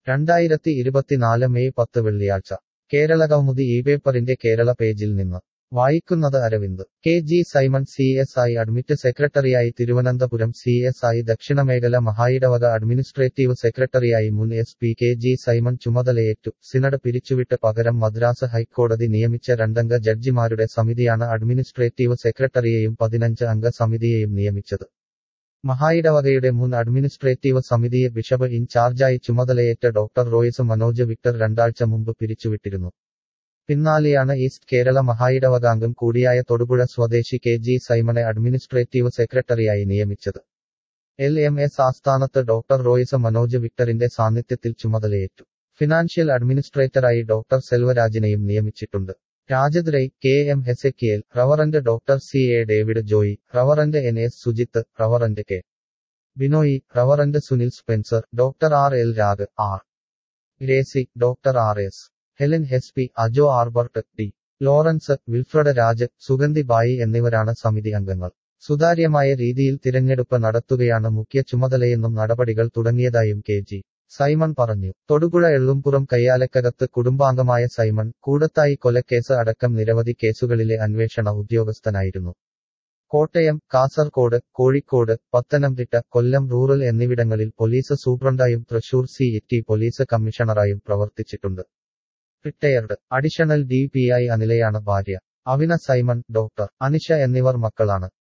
രണ്ടായിരത്തി ഇരുപത്തിനാല് മെയ് പത്ത് വെള്ളിയാഴ്ച കേരള കൗമുദി ഈ പേപ്പറിന്റെ കേരള പേജിൽ നിന്ന് വായിക്കുന്നത് Aravind K G Simon C S I admit സെക്രട്ടറിയായി തിരുവനന്തപുരം സി എസ് ഐ ദക്ഷിണമേഖല മഹായിടവക അഡ്മിനിസ്ട്രേറ്റീവ് സെക്രട്ടറിയായി മുൻ S P K G Simon ചുമതലയേറ്റു സിനഡ് പിരിച്ചുവിട്ട് പകരം മദ്രാസ് ഹൈക്കോടതി നിയമിച്ച രണ്ടംഗ ജഡ്ജിമാരുടെ സമിതിയാണ് അഡ്മിനിസ്ട്രേറ്റീവ് സെക്രട്ടറിയെയും പതിനഞ്ച് അംഗ സമിതിയെയും നിയമിച്ചത് മഹായിടവകയുടെ മുൻ അഡ്മിനിസ്ട്രേറ്റീവ് സമിതിയെ ബിഷപ്പ് ഇൻചാർജായി ചുമതലയേറ്റ ഡോക്ടർ റോയ്സ് മനോജ് വിക്ടർ രണ്ടാഴ്ച മുമ്പ് പിരിച്ചുവിട്ടിരുന്നു പിന്നാലെയാണ് ഈസ്റ്റ് കേരള മഹായിടവകാംഗം കൂടിയായ തൊടുപുഴ സ്വദേശി കെ ജി സൈമണെ അഡ്മിനിസ്ട്രേറ്റീവ് സെക്രട്ടറിയായി നിയമിച്ചത് എൽ എം എസ് ആസ്ഥാനത്ത് ഡോക്ടർ റോയ്സ് മനോജ് വിക്ടറിന്റെ സാന്നിധ്യത്തിൽ ചുമതലയേറ്റു ഫിനാൻഷ്യൽ അഡ്മിനിസ്ട്രേറ്ററായി ഡോക്ടർ സെൽവരാജിനെയും നിയമിച്ചിട്ടുണ്ട് Rajat Rai K M Hezekiel reverend doctor C A David Joy reverend N S Sujith reverend K Binoy reverend Sunil Spencer doctor R L Rag R Gracy doctor R S Helen Hespy Ajo Albert T Lawrence Wilfred Raj Sugandhi Bai എന്നിവരാണ് സമിതി അംഗങ്ങൾ സുതാര്യമായ രീതിയിൽ തിരഞ്ഞെടുപ്പ് നടത്തുകയാണ് മുഖ്യ ചുമതലയെന്നും നടപടികൾ തുടങ്ങിയതായും കെ ജി സൈമൺ പറഞ്ഞു തൊടുപുഴ എള്ളുംപുറം കയ്യാലക്കകത്ത് കുടുംബാംഗമായ സൈമൺ കൂടത്തായി കൊലക്കേസ് അടക്കം നിരവധി കേസുകളിലെ അന്വേഷണ ഉദ്യോഗസ്ഥനായിരുന്നു കോട്ടയം കാസർകോട് കോഴിക്കോട് പത്തനംതിട്ട കൊല്ലം റൂറൽ എന്നിവിടങ്ങളിൽ പോലീസ് സൂപ്രണ്ടായും തൃശൂർ സി ടി പോലീസ് കമ്മീഷണറായും പ്രവർത്തിച്ചിട്ടുണ്ട് retired additional D P I അനിലയാണ് ഭാര്യ അവിന സൈമൺ ഡോക്ടർ അനിഷ എന്നിവർ മക്കളാണ്